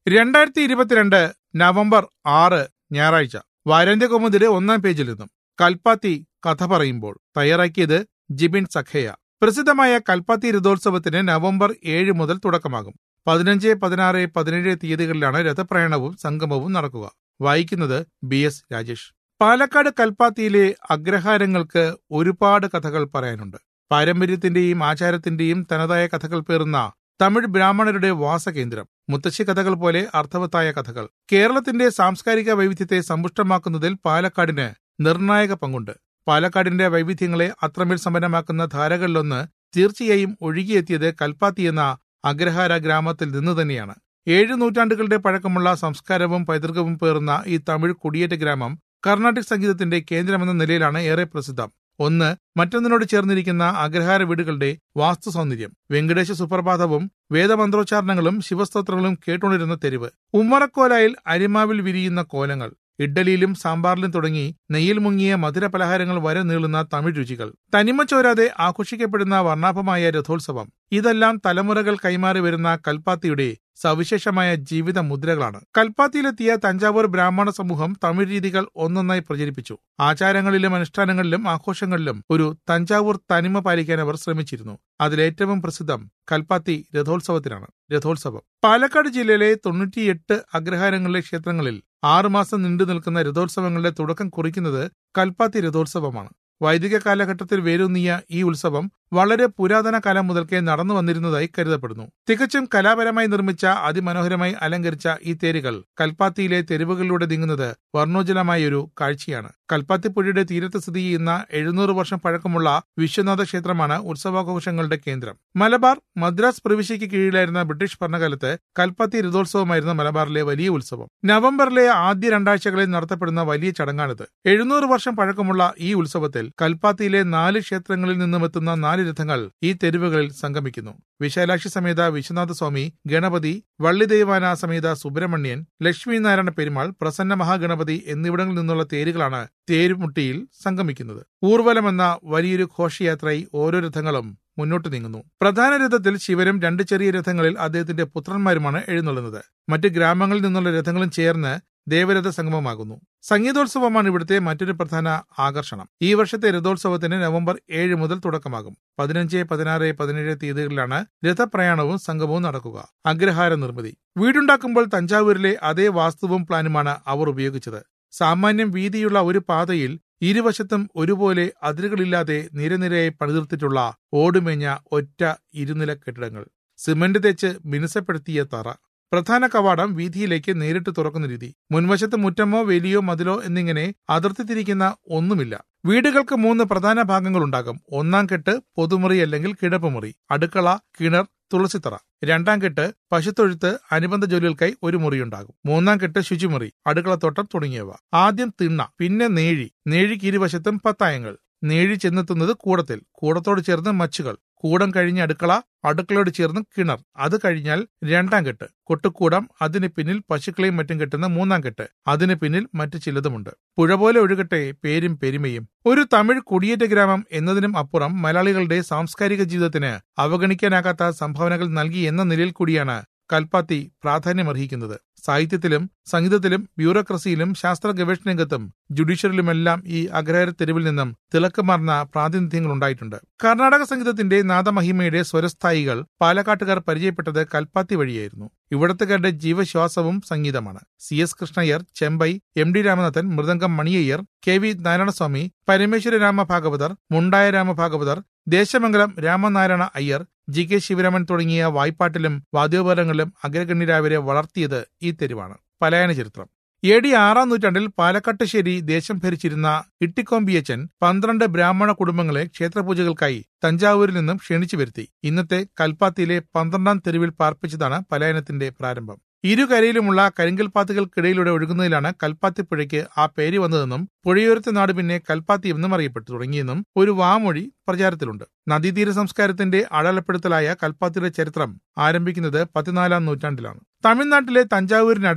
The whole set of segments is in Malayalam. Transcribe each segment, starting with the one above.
രണ്ടായിരത്തി ഇരുപത്തിരണ്ട് നവംബർ ആറ് ഞായറാഴ്ച വാരാന്ത്യകൗമുദിയുടെ ഒന്നാം പേജിൽ നിന്നും കൽപ്പാത്തി കഥ പറയുമ്പോൾ തയ്യാറാക്കിയത് ജിബിൻ സഖയ പ്രസിദ്ധമായ കൽപ്പാത്തി രഥോത്സവത്തിന് നവംബർ ഏഴ് മുതൽ തുടക്കമാകും പതിനഞ്ച് പതിനാറ് പതിനേഴ് തീയതികളിലാണ് രഥപ്രയാണവും സംഗമവും നടക്കുക വായിക്കുന്നത് ബി എസ് രാജേഷ് പാലക്കാട് കൽപ്പാത്തിയിലെ അഗ്രഹാരങ്ങൾക്ക് ഒരുപാട് കഥകൾ പറയാനുണ്ട് പാരമ്പര്യത്തിന്റെയും ആചാരത്തിന്റെയും തനതായ കഥകൾ പേറുന്ന തമിഴ് ബ്രാഹ്മണരുടെ വാസകേന്ദ്രം മുത്തശ്ശി കഥകൾ പോലെ അർത്ഥവത്തായ കഥകൾ കേരളത്തിന്റെ സാംസ്കാരിക വൈവിധ്യത്തെ സമ്പുഷ്ടമാക്കുന്നതിൽ പാലക്കാടിന് നിർണായക പങ്കുണ്ട് പാലക്കാടിന്റെ വൈവിധ്യങ്ങളെ അത്രമേൽ സമ്പന്നമാക്കുന്ന ധാരകളിലൊന്ന് തീർച്ചയായും ഒഴുകിയെത്തിയത് കൽപ്പാത്തി എന്ന അഗ്രഹാര ഗ്രാമത്തിൽ നിന്ന് തന്നെയാണ് ഏഴ് നൂറ്റാണ്ടുകളുടെ പഴക്കമുള്ള സംസ്കാരവും പൈതൃകവും പേറുന്ന ഈ തമിഴ് കുടിയേറ്റ ഗ്രാമം കർണാട്ടിക് സംഗീതത്തിന്റെ കേന്ദ്രമെന്ന നിലയിലാണ് ഏറെ പ്രസിദ്ധം ഒന്ന് മറ്റൊന്നിനോട് ചേർന്നിരിക്കുന്ന അഗ്രഹാര വീടുകളുടെ വാസ്തു സൗന്ദര്യം വെങ്കടേശ സുപ്രഭാതവും വേദമന്ത്രോച്ചാരണങ്ങളും ശിവസ്തോത്രങ്ങളും കേട്ടുകൊണ്ടിരുന്ന തെരുവ് ഉമ്മറക്കോലായിൽ അരിമാവിൽ വിരിയുന്ന കോലങ്ങൾ ഇഡ്ഡലിയിലും സാമ്പാറിലും തുടങ്ങി നെയ്യിൽ മുങ്ങിയ മധുര പലഹാരങ്ങൾ വരെ നീളുന്ന തമിഴ് രുചികൾ തനിമ ചോരാതെ ആഘോഷിക്കപ്പെടുന്ന വർണ്ണാഭമായ രഥോത്സവം ഇതെല്ലാം തലമുറകൾ കൈമാറി വരുന്ന കൽപ്പാത്തിയുടെ സവിശേഷമായ ജീവിത മുദ്രകളാണ് കൽപ്പാത്തിയിലെത്തിയ തഞ്ചാവൂർ ബ്രാഹ്മണ സമൂഹം തമിഴ് രീതികൾ ഒന്നൊന്നായി പ്രചരിപ്പിച്ചു ആചാരങ്ങളിലും അനുഷ്ഠാനങ്ങളിലും ആഘോഷങ്ങളിലും ഒരു തഞ്ചാവൂർ തനിമ പാലിക്കാൻ അവർ ശ്രമിച്ചിരുന്നു അതിലേറ്റവും പ്രസിദ്ധം കൽപ്പാത്തി രഥോത്സവത്തിനാണ് രഥോത്സവം പാലക്കാട് ജില്ലയിലെ തൊണ്ണൂറ്റിയെട്ട് അഗ്രഹാരങ്ങളിലെ ക്ഷേത്രങ്ങളിൽ ആറുമാസം നീണ്ടു നിൽക്കുന്ന രഥോത്സവങ്ങളുടെ തുടക്കം കുറിക്കുന്നത് കൽപ്പാത്തി രഥോത്സവമാണ് വൈദിക കാലഘട്ടത്തിൽ വേരൂന്നിയ ഈ ഉത്സവം വളരെ പുരാതന കാലം മുതൽക്കേ നടന്നു വന്നിരുന്നതായി കരുതപ്പെടുന്നു തികച്ചും കലാപരമായി നിർമ്മിച്ച അതിമനോഹരമായി അലങ്കരിച്ച ഈ തേരുകൾ കൽപ്പാത്തിയിലെ തെരുവുകളിലൂടെ നീങ്ങുന്നത് വർണ്ണോജ്വലമായ ഒരു കാഴ്ചയാണ് കൽപ്പാത്തി പുഴയുടെ തീരത്ത് സ്ഥിതി ചെയ്യുന്ന എഴുന്നൂറ് വർഷം പഴക്കമുള്ള വിശ്വനാഥ ക്ഷേത്രമാണ് ഉത്സവാഘോഷങ്ങളുടെ കേന്ദ്രം മലബാർ മദ്രാസ് പ്രവിശ്യയ്ക്ക് കീഴിലായിരുന്ന ബ്രിട്ടീഷ് ഭരണകാലത്ത് കൽപ്പാത്തി രഥോത്സവമായിരുന്നു മലബാറിലെ വലിയ ഉത്സവം നവംബറിലെ ആദ്യ രണ്ടാഴ്ചകളിൽ നടത്തപ്പെടുന്ന വലിയ ചടങ്ങാണിത് എഴുന്നൂറ് വർഷം പഴക്കമുള്ള ഈ ഉത്സവത്തിൽ കൽപ്പാത്തിയിലെ നാല് ക്ഷേത്രങ്ങളിൽ നിന്നും എത്തുന്ന നാല് രഥങ്ങൾ ഈ തെരുവുകളിൽ സംഗമിക്കുന്നു വിശാലാക്ഷി സമേത വിശ്വനാഥ സ്വാമി ഗണപതി വള്ളിദേവാന സമേത സുബ്രഹ്മണ്യൻ ലക്ഷ്മിനാരായണ പെരുമാൾ പ്രസന്ന മഹാഗണപതി എന്നിവിടങ്ങളിൽ നിന്നുള്ള തേരുകളാണ് തേരുമുട്ടിയിൽ സംഗമിക്കുന്നത് ഊർവലം എന്ന വലിയൊരു ഘോഷയാത്രയായി ഓരോ രഥങ്ങളും മുന്നോട്ട് നീങ്ങുന്നു പ്രധാന രഥത്തിൽ ശിവരും രണ്ട് ചെറിയ രഥങ്ങളിൽ അദ്ദേഹത്തിന്റെ പുത്രന്മാരുമാണ് എഴുന്നള്ളുന്നത് മറ്റ് ഗ്രാമങ്ങളിൽ നിന്നുള്ള രഥങ്ങളും ചേർന്ന് ദേവരഥ സംഗമമാകുന്നു സംഗീതോത്സവമാണ് ഇവിടുത്തെ മറ്റൊരു പ്രധാന ആകർഷണം ഈ വർഷത്തെ രഥോത്സവത്തിന് നവംബർ ഏഴ് മുതൽ തുടക്കമാകും പതിനഞ്ച് പതിനാറ് പതിനേഴ് തീയതികളിലാണ് രഥപ്രയാണവും സംഗമവും നടക്കുക അഗ്രഹാര നിർമ്മിതി വീടുണ്ടാക്കുമ്പോൾ തഞ്ചാവൂരിലെ അതേ വാസ്തുവും പ്ലാനുമാണ് അവർ ഉപയോഗിച്ചത് സാമാന്യം വീതിയുള്ള ഒരു പാതയിൽ ഇരുവശത്തും ഒരുപോലെ അതിരുകളില്ലാതെ നിരനിരയായി പണിതീർത്തിട്ടുള്ള ഓടുമേഞ്ഞ ഒറ്റ ഇരുനില കെട്ടിടങ്ങൾ സിമന്റ് തെച്ച് മിനുസപ്പെടുത്തിയ തറ പ്രധാന കവാടം വീതിയിലേക്ക് നേരിട്ട് തുറക്കുന്ന രീതി മുൻവശത്ത് മുറ്റമോ വേലിയോ മതിലോ എന്നിങ്ങനെ അതിർത്തി തിരിക്കുന്ന ഒന്നുമില്ല വീടുകൾക്ക് മൂന്ന് പ്രധാന ഭാഗങ്ങളുണ്ടാകും ഒന്നാം കെട്ട് പൊതുമുറി അല്ലെങ്കിൽ കിടപ്പുമുറി അടുക്കള കിണർ തുളസിത്തറ രണ്ടാം കെട്ട് പശുത്തൊഴുത്ത് അനുബന്ധ ജോലികൾക്കായി ഒരു മുറിയുണ്ടാകും മൂന്നാം കെട്ട് ശുചിമുറി അടുക്കളത്തോട്ടം തുടങ്ങിയവ ആദ്യം തിണ്ണ പിന്നെ നേഴി നേഴിക്ക് ഇരുവശത്തും പത്തായങ്ങൾ നേഴി ചെന്നെത്തുന്നത് കൂടത്തിൽ കൂടത്തോട് ചേർന്ന് മച്ചുകൾ കൂടം കഴിഞ്ഞ് അടുക്കള അടുക്കളയോട് ചേർന്ന് കിണർ അത് കഴിഞ്ഞാൽ രണ്ടാം കെട്ട് കൊട്ടുകൂടം അതിന് പിന്നിൽ പശുക്കളെയും മറ്റും കെട്ടുന്ന മൂന്നാം കെട്ട് അതിന് പിന്നിൽ മറ്റു ചിലതുമുണ്ട് പുഴ പോലെ ഒഴുകട്ടെ പേരും പെരുമയും ഒരു തമിഴ് കുടിയേറ്റ ഗ്രാമം എന്നതിനും അപ്പുറം മലയാളികളുടെ സാംസ്കാരിക ജീവിതത്തിന് അവഗണിക്കാനാകാത്ത സംഭാവനകൾ നൽകി എന്ന നിലയിൽ കൂടിയാണ് കൽപ്പാത്തി പ്രാധാന്യമർഹിക്കുന്നത് സാഹിത്യത്തിലും സംഗീതത്തിലും ബ്യൂറോക്രസിയിലും ശാസ്ത്ര ഗവേഷണ രംഗത്തും ജുഡീഷ്യറിലുമെല്ലാം ഈ അഗ്രഹാര തെരുവിൽ നിന്നും തിളക്കമാർന്ന പ്രാതിനിധ്യങ്ങൾ ഉണ്ടായിട്ടുണ്ട് കർണാടക സംഗീതത്തിന്റെ നാദമഹിമയുടെ സ്വരസ്ഥായികൾ പാലക്കാട്ടുകാർ പരിചയപ്പെട്ടത് കൽപ്പാത്തി വഴിയായിരുന്നു ഇവിടത്തുകാരുടെ ജീവശ്വാസവും സംഗീതമാണ് C S Krishnaiyer Chembai M D Ramanathan മൃദംഗം Mani Iyer K V Narayanaswamy Parameswara Ramabhagavathar Mundaya Ramabhagavathar Desamangalam Ramanarayana Iyer G K Sivaraman തുടങ്ങിയ വായ്പാട്ടിലും വാദ്യോപകരണങ്ങളിലും അഗ്രഗണ്യരായവരെ വളർത്തിയത് ഈ തെരുവാണ് പലായന ചരിത്രം എ ഡി ആറാം നൂറ്റാണ്ടിൽ പാലക്കാട്ടുശ്ശേരി ദേശം ഭരിച്ചിരുന്ന ഇട്ടിക്കൊമ്പിയച്ചൻ പന്ത്രണ്ട് ബ്രാഹ്മണ കുടുംബങ്ങളെ ക്ഷേത്രപൂജകൾക്കായി തഞ്ചാവൂരിൽ നിന്നും ക്ഷണിച്ചു വരുത്തി ഇന്നത്തെ കൽപ്പാത്തിയിലെ പന്ത്രണ്ടാം തെരുവിൽ പാർപ്പിച്ചതാണ് പലായനത്തിന്റെ പ്രാരംഭം ഇരുകരയിലുമുള്ള കരിങ്കൽപ്പാത്തുകൾക്കിടയിലൂടെ ഒഴുകുന്നതിലാണ് കൽപ്പാത്തി പുഴയ്ക്ക് ആ പേര് വന്നതെന്നും പുഴയോരത്തെ നാട് പിന്നെ കൽപ്പാത്തി എന്നും അറിയപ്പെട്ടു തുടങ്ങിയെന്നും ഒരു വാമൊഴി പ്രചാരത്തിലുണ്ട് നദീതീര സംസ്കാരത്തിന്റെ അടയാളപ്പെടുത്തലായ കൽപ്പാത്തിയുടെ ചരിത്രം ആരംഭിക്കുന്നത് പതിനാലാം നൂറ്റാണ്ടിലാണ് തമിഴ്നാട്ടിലെ തഞ്ചാവൂരിനടുത്ത്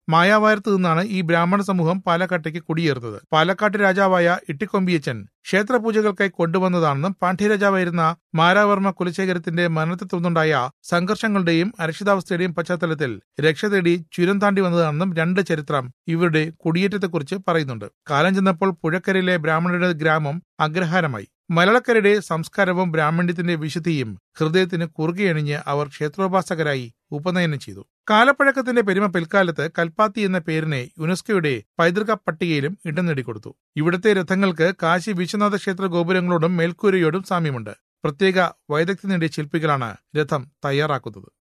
മായാവാരത്ത് നിന്നാണ് ഈ ബ്രാഹ്മണ സമൂഹം പാലക്കാട്ടേക്ക് കുടിയേറുന്നത് പാലക്കാട്ട് രാജാവായ ഇട്ടിക്കൊമ്പിയച്ചൻ ക്ഷേത്രപൂജകൾക്കായി കൊണ്ടുവന്നതാണെന്നും പാണ്ഡ്യരാജാവായിരുന്ന മാരാവർമ്മ കുലശേഖരത്തിന്റെ മരണത്തെ തുടർന്നുണ്ടായ സംഘർഷങ്ങളുടെയും അരക്ഷിതാവസ്ഥയുടെയും പശ്ചാത്തലത്തിൽ രക്ഷ തേടി ചുരം താണ്ടി വന്നതാണെന്നും രണ്ട് ചരിത്രം ഇവരുടെ കുടിയേറ്റത്തെക്കുറിച്ച് പറയുന്നുണ്ട് കാലം ചെന്നപ്പോൾ പുഴക്കരയിലെ ബ്രാഹ്മണരുടെ ഗ്രാമം അഗ്രഹാരമായി മലയാളക്കരയുടെ സംസ്കാരവും ബ്രാഹ്മണ്യത്തിന്റെ വിശുദ്ധിയും ഹൃദയത്തിന് കുറുകെയണിഞ്ഞ് അവർ ക്ഷേത്രോപാസകരായി ഉപനയനം ചെയ്തു കാലപ്പഴക്കത്തിന്റെ പെരുമ പിൽക്കാലത്ത് കൽപ്പാത്തി എന്ന പേരിനെ യുനെസ്കോയുടെ പൈതൃക പട്ടികയിലും ഇടം നേടിക്കൊടുത്തു ഇവിടുത്തെ രഥങ്ങൾക്ക് കാശി വിശ്വനാഥ ക്ഷേത്ര ഗോപുരങ്ങളോടും മേൽക്കൂരയോടും സാമ്യമുണ്ട് പ്രത്യേക വൈദഗ്ധ്യം നേടിയ ശില്പികളാണ് രഥം തയ്യാറാക്കുന്നത്